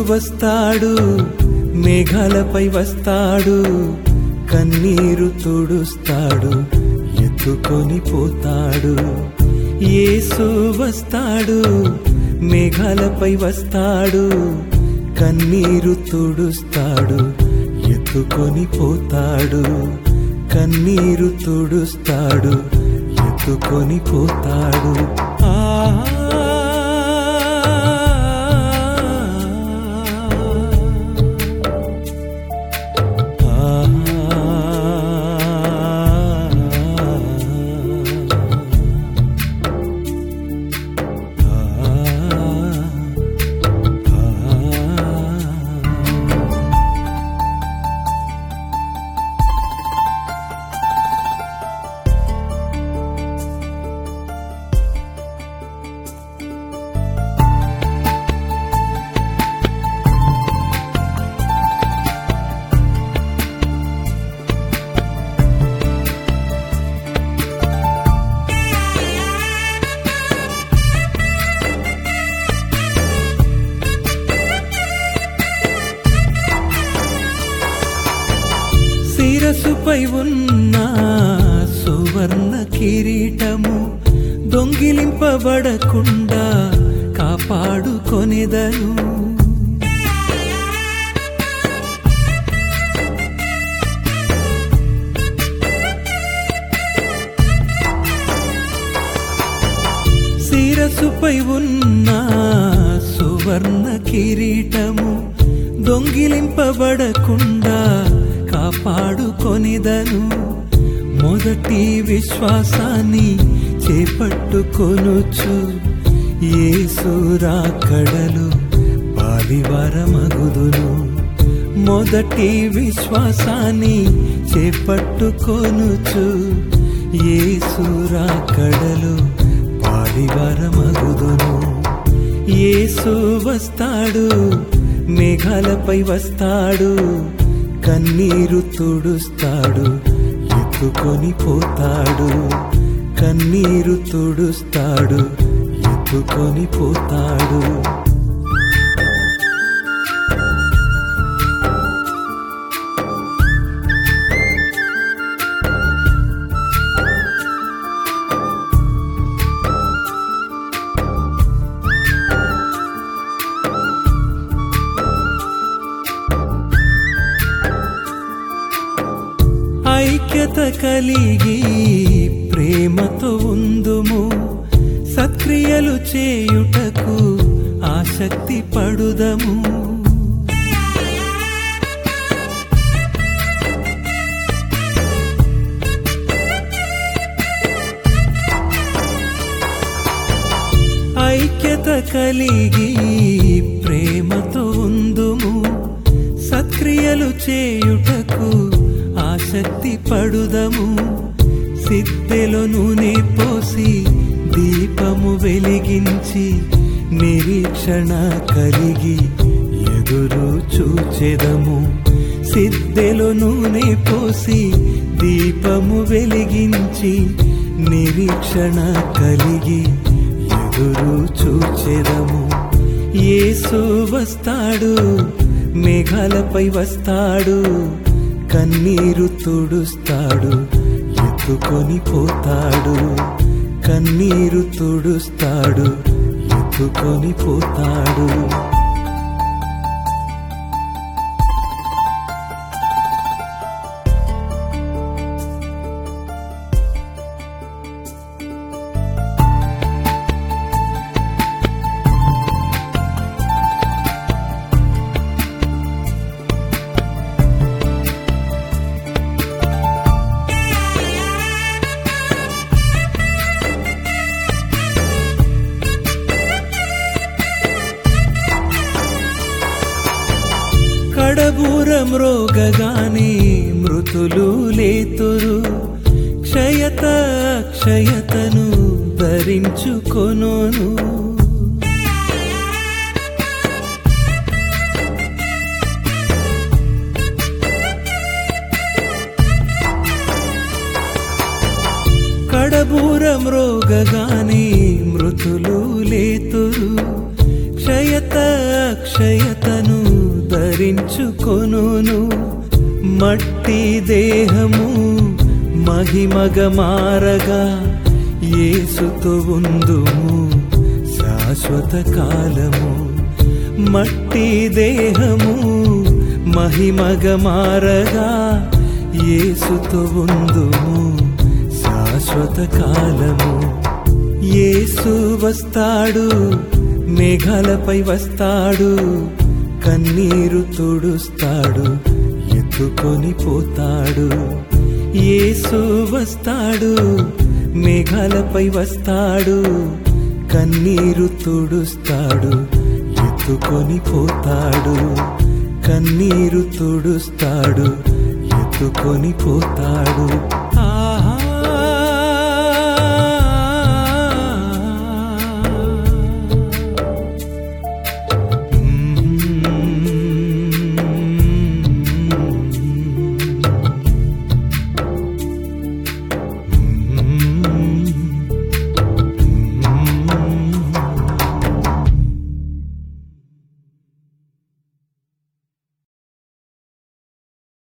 వస్తాడు మేఘాలపై వస్తాడు కన్నీరు తుడుస్తాడు ఎత్తుకొని పోతాడు యేసు వస్తాడు మేఘాలపై వస్తాడు కన్నీరు తుడుస్తాడు ఎత్తుకొని పోతాడు కన్నీరు తుడుస్తాడు ఎత్తుకొని పోతాడు ఆ శిరసుపై ఉన్న సువర్ణ కిరీటము దొంగిలింపబడకుండా కాపాడుకొనెదను శిరసుపై ఉన్న సువర్ణ కిరీటము దొంగిలింపబడకుండా కాపాడుకొనిదను మొదటి విశ్వాసాన్ని చేపట్టుకొనొచ్చు ఏసురాకడలు పాలివరమగుదును మొదటి విశ్వాసాన్ని చేపట్టుకొనుచు ఏసురాకడలు పాలివరమగుదును యేసు వస్తాడు మేఘాలపై వస్తాడు కన్నీరు తుడుస్తాడు ఎత్తుకొని పోతాడు కన్నీరు తుడుస్తాడు ఎత్తుకొని పోతాడు ఐక్యత కలిగి ప్రేమతో ఉందుము సక్రియలు చేయుటకు ఆసక్తి పడుదము ఐక్యత కలిగి ప్రేమతో ఉందుము సత్క్రియలు చేయుటకు ఆసక్తి పడుదము సిద్ధెలో నూనె పోసి దీపము వెలిగించి నిరీక్షణ కలిగి ఎదురు చూచెదము సిద్ధెలో నూనె పోసి దీపము వెలిగించి నిరీక్షణ కలిగి ఎదురు చూచెదము యేసు వస్తాడు మేఘాలపై వస్తాడు కన్నీరు తుడుస్తాడు ఎత్తుకొని పోతాడు కన్నీరు తుడుస్తాడు ఎత్తుకొని పోతాడు కడబూరం రోగగానే మృతులు లేతురు క్షయత క్షయతను ధరించుకొనోను కడబూరం రోగగానే మృతులు లేతురు క్షయత క్షయతను ధరించుకొనును మట్టి దేహము మహిమగ మారగా యేసుతో ఉందుము శాశ్వత కాలము మట్టి దేహము మహిమగ మారగా యేసుతో ఉందుము శాశ్వత కాలము యేసు వస్తాడు మేఘాలపై వస్తాడు కన్నీరు తుడుస్తాడు ఎత్తుకొని పోతాడు యేసు వస్తాడు మేఘాలపై వస్తాడు కన్నీరు తుడుస్తాడు ఎత్తుకొని పోతాడు కన్నీరు తుడుస్తాడు ఎత్తుకొని పోతాడు ఆ